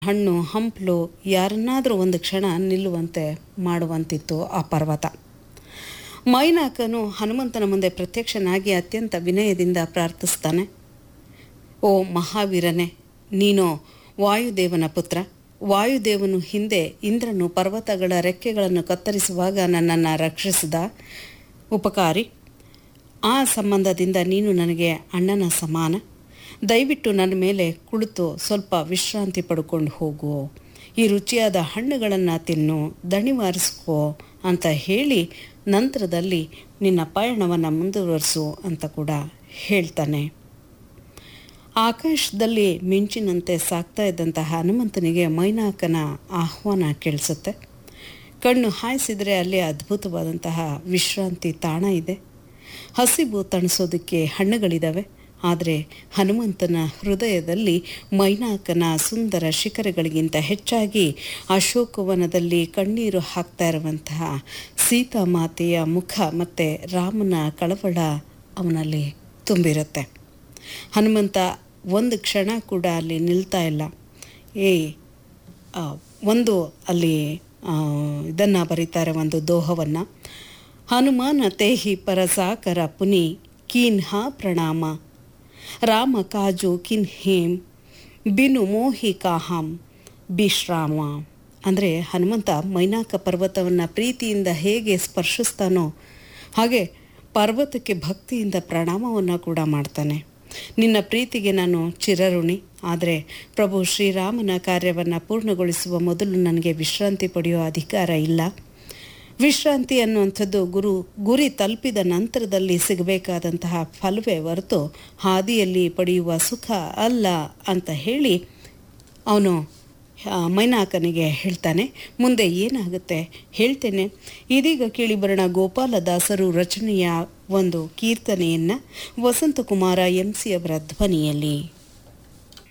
ಹಣ್ಣು ಹಂಪಲು ಯಾರನ್ನಾದರೂ ಒಂದು ಕ್ಷಣ ನಿಲ್ಲುವಂತೆ ಮಾಡುವಂತಿತ್ತು ಆ ಪರ್ವತ ಮೈನಾಕನು ಹನುಮಂತನ ಮುಂದೆ ಪ್ರತ್ಯಕ್ಷನಾಗಿ ಅತ್ಯಂತ ವಿನಯದಿಂದ ಪ್ರಾರ್ಥಿಸ್ತಾನೆ ಓ ಮಹಾವೀರನೇ ನೀನು ವಾಯುದೇವನ ಪುತ್ರ ವಾಯುದೇವನು ಹಿಂದೆ ಇಂದ್ರನು ಪರ್ವತಗಳ ರೆಕ್ಕೆಗಳನ್ನು ಕತ್ತರಿಸುವಾಗ ನನ್ನನ್ನು ರಕ್ಷಿಸಿದ ಉಪಕಾರಿ ಆ ಸಂಬಂಧದಿಂದ ನೀನು ನನಗೆ ಅಣ್ಣನ ಸಮಾನ ದಯವಿಟ್ಟು ನನ್ನ ಮೇಲೆ ಕುಳಿತು ಸ್ವಲ್ಪ ವಿಶ್ರಾಂತಿ ಪಡ್ಕೊಂಡು ಹೋಗು ಈ ರುಚಿಯಾದ ಹಣ್ಣುಗಳನ್ನು ತಿನ್ನು ದಣಿವಾರಿಸ್ಕೋ ಅಂತ ಹೇಳಿ ನಂತರದಲ್ಲಿ ನಿನ್ನ ಪಯಣವನ್ನು ಮುಂದುವರಿಸು ಅಂತ ಕೂಡ ಹೇಳ್ತಾನೆ ಆಕಾಶದಲ್ಲಿ ಮಿಂಚಿನಂತೆ ಸಾಗ್ತಾ ಇದ್ದಂತಹ ಹನುಮಂತನಿಗೆ ಮೈನಾಕನ ಆಹ್ವಾನ ಕೇಳಿಸುತ್ತೆ ಕಣ್ಣು ಹಾಯಿಸಿದರೆ ಅಲ್ಲಿ ಅದ್ಭುತವಾದಂತಹ ವಿಶ್ರಾಂತಿ ತಾಣ ಇದೆ ಹಸಿವು ತಣಿಸೋದಕ್ಕೆ ಹಣ್ಣುಗಳಿದ್ದಾವೆ ಆದರೆ ಹನುಮಂತನ ಹೃದಯದಲ್ಲಿ ಮೈನಾಕನ ಸುಂದರ ಶಿಖರಗಳಿಗಿಂತ ಹೆಚ್ಚಾಗಿ ಅಶೋಕವನದಲ್ಲಿ ಕಣ್ಣೀರು ಹಾಕ್ತಾ ಇರುವಂತಹ ಸೀತಾಮಾತೆಯ ಮುಖ ಮತ್ತು ರಾಮನ ಕಳವಳ ಅವನಲ್ಲಿ ತುಂಬಿರುತ್ತೆ ಹನುಮಂತ ಒಂದು ಕ್ಷಣ ಕೂಡ ಅಲ್ಲಿ ನಿಲ್ತಾ ಇಲ್ಲ ಏ ಆ, ಒಂದು ಅಲ್ಲಿ ಇದನ್ನು ಬರೀತಾರೆ ಒಂದು ದೋಹವನ್ನು ಹನುಮಾನ ತೇಹಿ ಪರಸಾಕರ ಪುನಿ ಕೀನ್ ಹಾ ಪ್ರಣಾಮ ರಾಮ ಕಾಜು ಕಿನ್ ಹೇಮ್ ಬಿನು ಮೋಹಿ ಕಾಹಂ ಬಿಶ್ರಾಮ ಅಂದರೆ ಹನುಮಂತ ಮೈನಾಕ ಪರ್ವತವನ್ನು ಪ್ರೀತಿಯಿಂದ ಹೇಗೆ ಸ್ಪರ್ಶಿಸ್ತಾನೋ ಹಾಗೆ ಪರ್ವತಕ್ಕೆ ಭಕ್ತಿಯಿಂದ ಪ್ರಣಾಮವನ್ನು ಕೂಡ ಮಾಡ್ತಾನೆ ನಿನ್ನ ಪ್ರೀತಿಗೆ ನಾನು ಚಿರಋಣಿ ಆದರೆ ಪ್ರಭು ಶ್ರೀರಾಮನ ಕಾರ್ಯವನ್ನು ಪೂರ್ಣಗೊಳಿಸುವ ಮೊದಲು ನನಗೆ ವಿಶ್ರಾಂತಿ ಪಡೆಯುವ ಅಧಿಕಾರ ಇಲ್ಲ ವಿಶ್ರಾಂತಿ ಅನ್ನುವಂಥದ್ದು ಗುರು ಗುರಿ ತಲುಪಿದ ನಂತರದಲ್ಲಿ ಸಿಗಬೇಕಾದಂತಹ ಫಲವೇ ಹೊರತು ಹಾದಿಯಲ್ಲಿ ಪಡೆಯುವ ಸುಖ ಅಲ್ಲ ಅಂತ ಹೇಳಿ ಅವನು ಆ, ಮೈನಾಕನಿಗೆ ಹೇಳ್ತಾನೆ ಮುಂದೆ ಏನಾಗುತ್ತೆ ಹೇಳ್ತೇನೆ ಇದೀಗ ಕೇಳಿಬರೋಣ ಗೋಪಾಲದಾಸರು ರಚನೆಯ ಒಂದು ಕೀರ್ತನೆಯನ್ನು ವಸಂತಕುಮಾರ ಎಂ ಸಿ ಅವರ ಧ್ವನಿಯಲ್ಲಿ